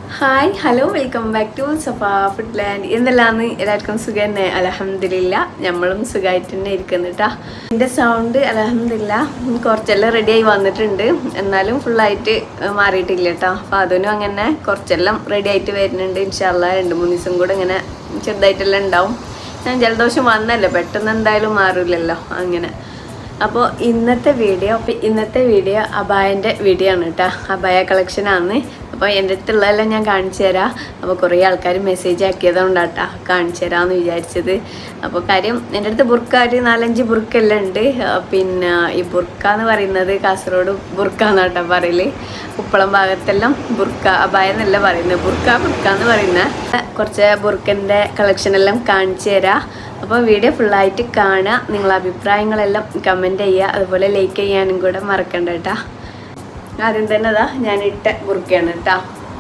hi hello welcome back to Safa food land എന്തെല്ലാന്ന് എല്ലാവർക്കും സുഖം തന്നെ അലഹമില്ല നമ്മളും സുഖമായിട്ട് തന്നെ ഇരിക്കുന്നുട്ടാ എൻ്റെ സൗണ്ട് അലഹമില്ല കുറച്ചെല്ലാം റെഡിയായി വന്നിട്ടുണ്ട് എന്നാലും ഫുള്ളായിട്ട് മാറിയിട്ടില്ല കേട്ടോ അപ്പോൾ അതിനും അങ്ങനെ കുറച്ചെല്ലാം റെഡി ആയിട്ട് വരുന്നുണ്ട് ഇൻഷാല്ല രണ്ട് മൂന്ന് ദിവസം കൂടെ ഇങ്ങനെ ചെറുതായിട്ടെല്ലാം ഉണ്ടാവും ഞാൻ ജലദോഷം വന്നല്ലോ പെട്ടെന്ന് എന്തായാലും മാറില്ലല്ലോ അങ്ങനെ അപ്പോൾ ഇന്നത്തെ വീഡിയോ അപ്പോൾ ഇന്നത്തെ വീഡിയോ അബായൻ്റെ വീഡിയോ ആണ് കേട്ടോ അബായ കളക്ഷനാണ് അപ്പോൾ എൻ്റെ അടുത്തുള്ളതെല്ലാം ഞാൻ കാണിച്ചു തരാം അപ്പോൾ കുറേ ആൾക്കാർ മെസ്സേജ് ആക്കിയതുകൊണ്ടാട്ടാ കാണിച്ചു തരാമെന്ന് വിചാരിച്ചത് അപ്പോൾ കാര്യം എൻ്റെ അടുത്ത് ബുർക്ക ഒരു നാലഞ്ച് ബുർക്കെല്ലാം ഉണ്ട് ആ, പിന്നെ ഈ ബുർക്ക എന്ന് പറയുന്നത് കാസർഗോഡ് ബുർക്ക എന്നാട്ടാ പറയല് ഉപ്പളം ഭാഗത്തെല്ലാം ബുർക്ക അബായ എന്നല്ല പറയുന്നത് ബുർക്ക ബുർക്ക എന്ന് പറയുന്ന കുറച്ച് ബുർക്കൻ്റെ കളക്ഷനെല്ലാം കാണിച്ചു തരാം അപ്പോൾ വീഡിയോ ഫുള്ളായിട്ട് കാണുക നിങ്ങളെ അഭിപ്രായങ്ങളെല്ലാം കമൻറ്റ് ചെയ്യുക അതുപോലെ ലൈക്ക് ചെയ്യാനും കൂടെ മറക്കണ്ട കേട്ടാ ആദ്യം തന്നെ അതാ ഞാൻ ഇട്ട ബുർക്കയാണ് കേട്ടാ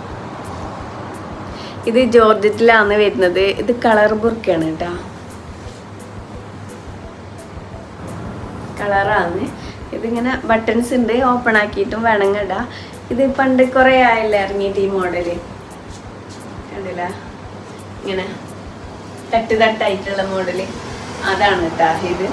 ഇത് ജോർജറ്റിലാണ് വരുന്നത് ഇത് കളർ ബുർക്കയാണ് കേട്ടാ കളറാണ് ഇതിങ്ങനെ ബട്ടൺസ് ഉണ്ട് ഓപ്പൺ ആക്കിയിട്ടും വേണമെങ്കിൽ ഇടാം ഇത് പണ്ട് കുറേ ആയല്ലേ ഇറങ്ങിയിട്ട് ഈ മോഡല് കണ്ടില്ല ഇങ്ങനെ തട്ട് തട്ടായിട്ടുള്ള മോഡല് അതാണ് കേട്ടാ ഇത്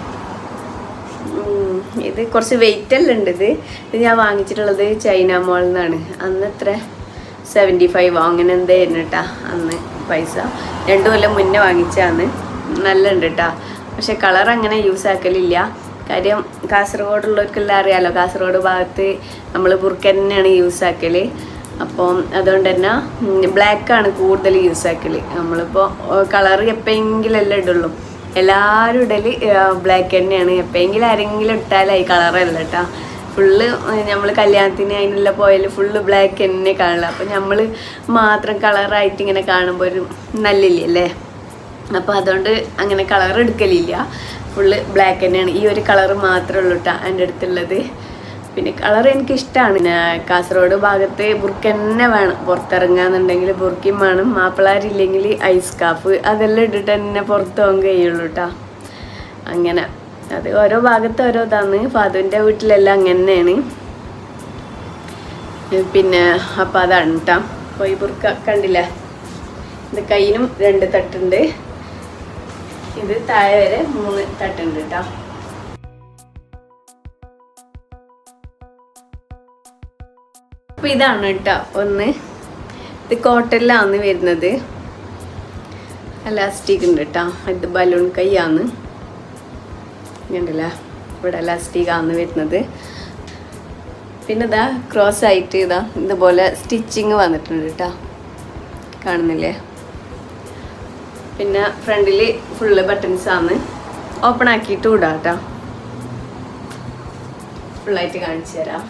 ഉം, ഇത് കുറച്ച് വെയിറ്റ് എല്ലാം ഉണ്ട് ഇത് ഇത് ഞാൻ വാങ്ങിച്ചിട്ടുള്ളത് ചൈന മോളിൽ നിന്നാണ് അന്ന് എത്ര സെവൻറ്റി ഫൈവ് അങ്ങനെ എന്തായിരുന്നു കേട്ടാ അന്ന് പൈസ രണ്ടു കൊല്ലം മുന്നേ വാങ്ങിച്ചാണ് നല്ല ഉണ്ട് കേട്ടാ പക്ഷെ കളർ അങ്ങനെ യൂസ് ആക്കലില്ല കാര്യം കാസർഗോഡുള്ളവർക്കെല്ലാം അറിയാലോ കാസർഗോഡ് ഭാഗത്ത് നമ്മൾ ബുർക്ക തന്നെയാണ് യൂസ് ആക്കല് അപ്പം അതുകൊണ്ട് തന്നെ ബ്ലാക്കാണ് കൂടുതൽ യൂസ് ആക്കല് നമ്മളിപ്പോൾ കളർ എപ്പോഴെങ്കിലല്ലേ ഇടുള്ളൂ എല്ലാവരും ഇടല് ബ്ലാക്ക് തന്നെയാണ് എപ്പോഴെങ്കിലും ആരെങ്കിലും ഇട്ടാലായി കളറല്ല കേട്ടോ ഫുള്ള് നമ്മൾ കല്യാണത്തിന് അതിനുള്ള പോയാൽ ഫുള്ള് ബ്ലാക്ക് തന്നെ കാണില്ല അപ്പം നമ്മൾ മാത്രം കളറായിട്ട് ഇങ്ങനെ കാണുമ്പോൾ ഒരു നല്ലില്ലേ അല്ലേ അപ്പോൾ അതുകൊണ്ട് അങ്ങനെ കളർ എടുക്കലില്ല ഫുള്ള് ബ്ലാക്ക് തന്നെയാണ് ഈ ഒരു കളർ മാത്രമേ ഉള്ളൂ കേട്ടോ എൻ്റെ അടുത്തുള്ളത് പിന്നെ കളർ എനിക്ക് ഇഷ്ടമാണ് പിന്നെ കാസർഗോഡ് ഭാഗത്ത് ബുർക്ക തന്നെ വേണം പുറത്തിറങ്ങാന്നുണ്ടെങ്കിൽ ബുർക്കിയും വേണം മാപ്പിളാരില്ലെങ്കിൽ ഐസ് കാഫ് അതെല്ലാം ഇട്ടിട്ട് തന്നെ പുറത്ത് പോകാൻ കഴിയുള്ളൂ കേട്ടോ അങ്ങനെ അത് ഓരോ ഭാഗത്ത് ഓരോ ഇതാണ് ഫാദുവിൻ്റെ വീട്ടിലെല്ലാം അങ്ങനെ തന്നെയാണ് പിന്നെ അപ്പം അതാണ് കേട്ടോ അപ്പോൾ ഈ ബുർക്ക കണ്ടില്ലേ ഇത് കയ്യിനും രണ്ട് തട്ടുണ്ട് ഇത് താഴെ വരെ മൂന്ന് തട്ടുണ്ട് കേട്ടോ അപ്പൊ ഇതാണ് കേട്ടോ ഒന്ന് ഇത് കോട്ടനിലാണ് വരുന്നത് എലാസ്റ്റിക് ഉണ്ട് കേട്ടോ ഇത് ബലൂൺ കൈയാണ് കണ്ടില്ല ഇവിടെ എലാസ്റ്റിക് ആണ് വരുന്നത് പിന്നെ ഇതാ ക്രോസ് ആയിട്ട് ഇതാ ഇതുപോലെ സ്റ്റിച്ചിങ് വന്നിട്ടുണ്ട് കേട്ടോ കാണുന്നില്ലേ പിന്നെ ഫ്രണ്ടിൽ ഫുള്ള് ബട്ടൺസ് ആണ് ഓപ്പൺ ആക്കിയിട്ട് വിടാം കേട്ടോ ഫുള്ളായിട്ട് കാണിച്ചു തരാം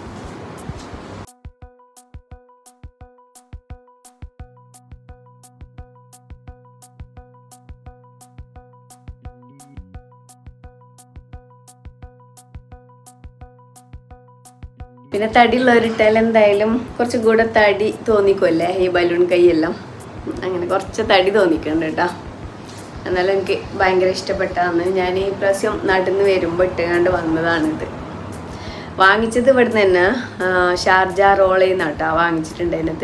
പിന്നെ തടിയുള്ളവരിട്ടാൽ എന്തായാലും കുറച്ചും കൂടെ തടി തോന്നിക്കുമല്ലേ ഈ ബലൂൺ കൈയെല്ലാം അങ്ങനെ കുറച്ച് തടി തോന്നിക്കുന്നുണ്ട് കേട്ടോ എന്നാലും എനിക്ക് ഭയങ്കര ഇഷ്ടപ്പെട്ടാന്ന് ഞാൻ ഈ പ്രാവശ്യം നാട്ടിൽ നിന്ന് വരുമ്പോൾ ഇട്ടുകൊണ്ട് വന്നതാണിത് വാങ്ങിച്ചത് ഇവിടുന്ന് തന്നെ ആ, ഷാർജ റോളയിൽ നിന്നാട്ടോ വാങ്ങിച്ചിട്ടുണ്ടായിരുന്നത്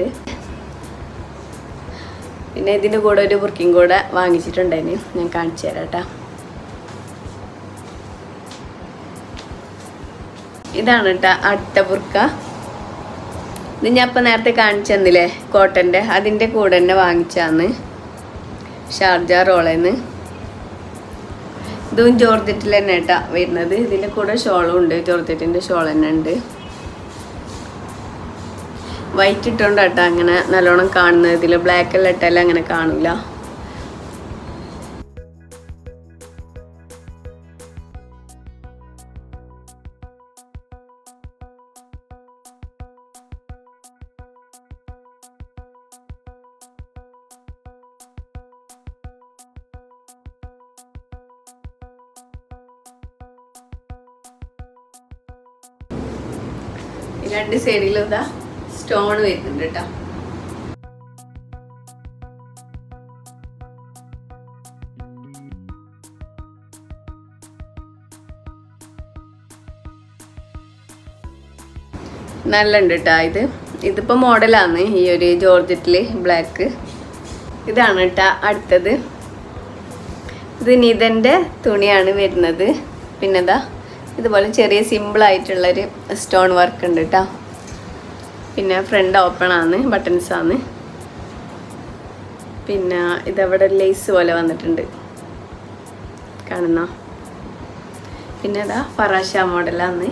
പിന്നെ ഇതിൻ്റെ കൂടെ ഒരു ബുർക്കിയും കൂടെ വാങ്ങിച്ചിട്ടുണ്ടായിരുന്നു ഞാൻ കാണിച്ചു തരാം കേട്ടോ ഇതാണ് കേട്ടോ അടുത്ത ബുർക്ക ഇത് ഞാൻ ഇപ്പം നേരത്തെ കാണിച്ചു തന്നില്ലേ കോട്ടൻ്റെ അതിൻ്റെ കൂടെ തന്നെ വാങ്ങിച്ചാന്ന് ഷാർജ റോളേന്ന് ഇതും ജോർജറ്റിൽ തന്നെ കേട്ടാ വരുന്നത് ഇതിൻ്റെ കൂടെ ഷോളും ഉണ്ട് ജോർജറ്റിൻ്റെ ഷോൾ തന്നെ ഉണ്ട് വൈറ്റ് ഇട്ടുകൊണ്ട് കേട്ടോ അങ്ങനെ നല്ലോണം കാണുന്നത് ഇതിൽ ബ്ലാക്ക് എല്ലാം ഇട്ടാലും അങ്ങനെ കാണൂല ഈ രണ്ട് സൈഡിലും ഇതാ സ്റ്റോൺ വരുന്നുണ്ട് കേട്ടോ നല്ല ഉണ്ട് കേട്ടോ ഇത് ഇതിപ്പോൾ മോഡലാണ് ഈ ഒരു ജോർജറ്റിൽ ബ്ലാക്ക് ഇതാണ് കേട്ടോ അടുത്തത് ഇത് നിതൻ്റെ തുണിയാണ് വരുന്നത് പിന്നെ ഇതാ ഇതുപോലെ ചെറിയ സിമ്പിളായിട്ടുള്ളൊരു സ്റ്റോൺ വർക്ക് ഉണ്ട് കേട്ടോ പിന്നെ ഫ്രണ്ട് ഓപ്പൺ ആണ് ബട്ടൺസ് ആണ് പിന്നെ ഇതവിടെ ലേസ് പോലെ വന്നിട്ടുണ്ട് കാണുന്ന പിന്നെ ഇതാ ഫറാഷ മോഡലാണ്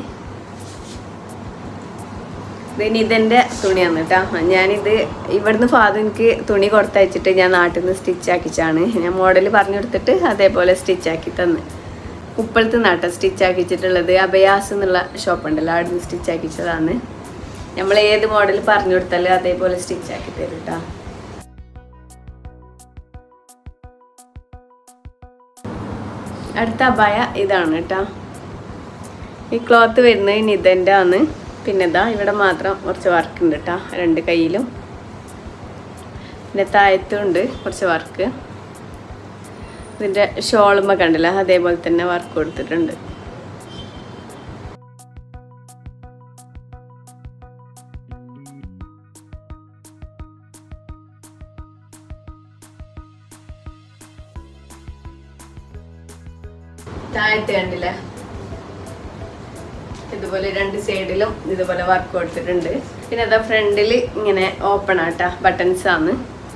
ഇത് നിതൻ്റെ തുണിയാണ് കേട്ടോ ഞാനിത് ഇവിടുന്ന് ഫാദർ എനിക്ക് തുണി കൊടുത്തയച്ചിട്ട് ഞാൻ നാട്ടിൽ നിന്ന് സ്റ്റിച്ച് ആക്കിച്ചാണ് ഞാൻ മോഡൽ പറഞ്ഞു കൊടുത്തിട്ട് അതേപോലെ സ്റ്റിച്ച് ആക്കി തന്ന് ഉപ്പളത്ത് നാട്ട സ്റ്റിച്ച് ആക്കിച്ചിട്ടുള്ളത് അഭയാസ് എന്നുള്ള ഷോപ്പ് ഉണ്ടല്ലോ അവിടെ നിന്ന് സ്റ്റിച്ച് ആക്കിച്ചതാണ് നമ്മൾ ഏത് മോഡൽ പറഞ്ഞു കൊടുത്താലും അതേപോലെ സ്റ്റിച്ച് ആക്കി തരും കേട്ടോ അടുത്ത അബായ ഇതാണ് കേട്ടോ ഈ ക്ലോത്ത് വരുന്നത് നിതൻ്റെ ആണ് പിന്നെ ഇതാ ഇവിടെ മാത്രം കുറച്ച് വർക്ക് ഉണ്ട് കേട്ടോ രണ്ട് കയ്യിലും പിന്നെ താഴത്തും ഉണ്ട് കുറച്ച് വർക്ക് ഇതിൻ്റെ ഷോളുമ്മ കണ്ടില്ല അതേപോലെ തന്നെ വർക്ക് കൊടുത്തിട്ടുണ്ട് താഴത്ത് കണ്ടില്ലേ ഇതുപോലെ രണ്ട് സൈഡിലും ഇതുപോലെ വർക്ക് കൊടുത്തിട്ടുണ്ട് പിന്നെ അതാ ഫ്രണ്ടിൽ ഇങ്ങനെ ഓപ്പൺ ആട്ടാ ബട്ടൺസ് ആണ്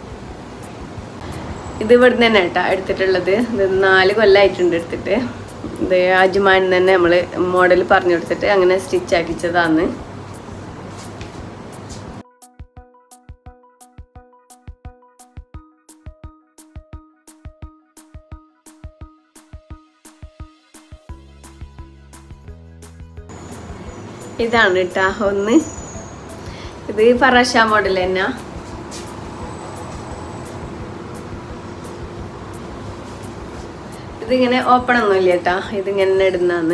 ഇത് ഇവിടുന്ന് തന്നെ കേട്ടാ എടുത്തിട്ടുള്ളത് ഇത് നാല് കൊല്ലമായിട്ടുണ്ട് എടുത്തിട്ട് ഇത് അജ്മാൻ തന്നെ നമ്മൾ മോഡൽ പറഞ്ഞു കൊടുത്തിട്ട് അങ്ങനെ സ്റ്റിച്ച് ആക്കിച്ചതാണ് ഇതാണ് കേട്ടാ ഒന്ന് ഇത് ഫറാഷ മോഡൽ തന്നെ ഇതിങ്ങനെ ഓപ്പൺ ഒന്നുമില്ല കേട്ടാ ഇതിങ്ങനെ ഇടുന്നതാണ്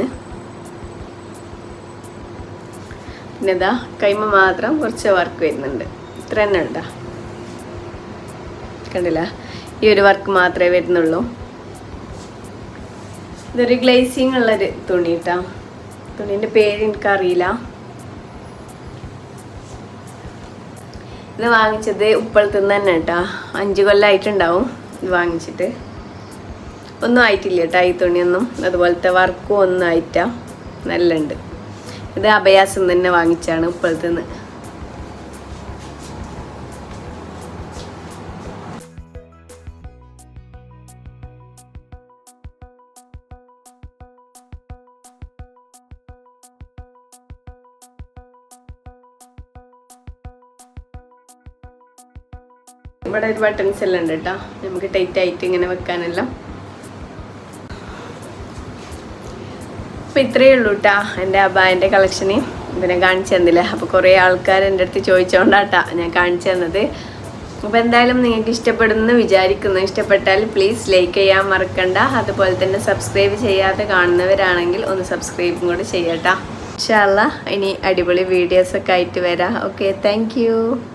പിന്നെ ഇതാ കൈമ മാത്രം കുറച്ച് വർക്ക് വരുന്നുണ്ട് ഇത്ര തന്നെ ഉണ്ടാ കണ്ടില്ല ഈ ഒരു വർക്ക് മാത്രമേ വരുന്നുള്ളൂ ഇതൊരു ഗ്ലേസിങ് ഉള്ളൊരു തുണി കേട്ടോ തുണീൻ്റെ പേര് എനിക്കറിയില്ല ഇത് വാങ്ങിച്ചത് ഉപ്പളത്തു നിന്ന് തന്നെ കേട്ടോ അഞ്ച് കൊല്ലമായിട്ടുണ്ടാവും ഇത് വാങ്ങിച്ചിട്ട് ഒന്നും ആയിട്ടില്ല കേട്ടോ ഈ തുണിയൊന്നും അതുപോലത്തെ വർക്കും ഒന്നും ആയിട്ടാ നല്ല ഉണ്ട് ഇത് അഭയാസം തന്നെ വാങ്ങിച്ചാണ് ഉപ്പളത്തു നിന്ന് ഇവിടെ ഒരു ബട്ടൺസ് എല്ലാം ഉണ്ട് കേട്ടോ നമുക്ക് ടൈറ്റ് ആയിട്ട് ഇങ്ങനെ വെക്കാനെല്ലാം അപ്പം ഇത്രയേ ഉള്ളൂ കേട്ടാ എൻ്റെ അബായൻ്റെ കളക്ഷന് ഇതിനെ കാണിച്ചു തന്നില്ല അപ്പോൾ കുറേ ആൾക്കാർ എൻ്റെ അടുത്ത് ചോദിച്ചുകൊണ്ടാട്ടാ ഞാൻ കാണിച്ചു തന്നത് അപ്പോൾ എന്തായാലും നിങ്ങൾക്ക് ഇഷ്ടപ്പെടുന്നു വിചാരിക്കുന്നു ഇഷ്ടപ്പെട്ടാൽ പ്ലീസ് ലൈക്ക് ചെയ്യാൻ മറക്കണ്ട അതുപോലെ തന്നെ സബ്സ്ക്രൈബ് ചെയ്യാതെ കാണുന്നവരാണെങ്കിൽ ഒന്ന് സബ്സ്ക്രൈബും കൂടെ ചെയ്യട്ടാ ഇൻഷാല്ല ഇനി അടിപൊളി വീഡിയോസൊക്കെ ആയിട്ട് വരാം ഓക്കെ താങ്ക്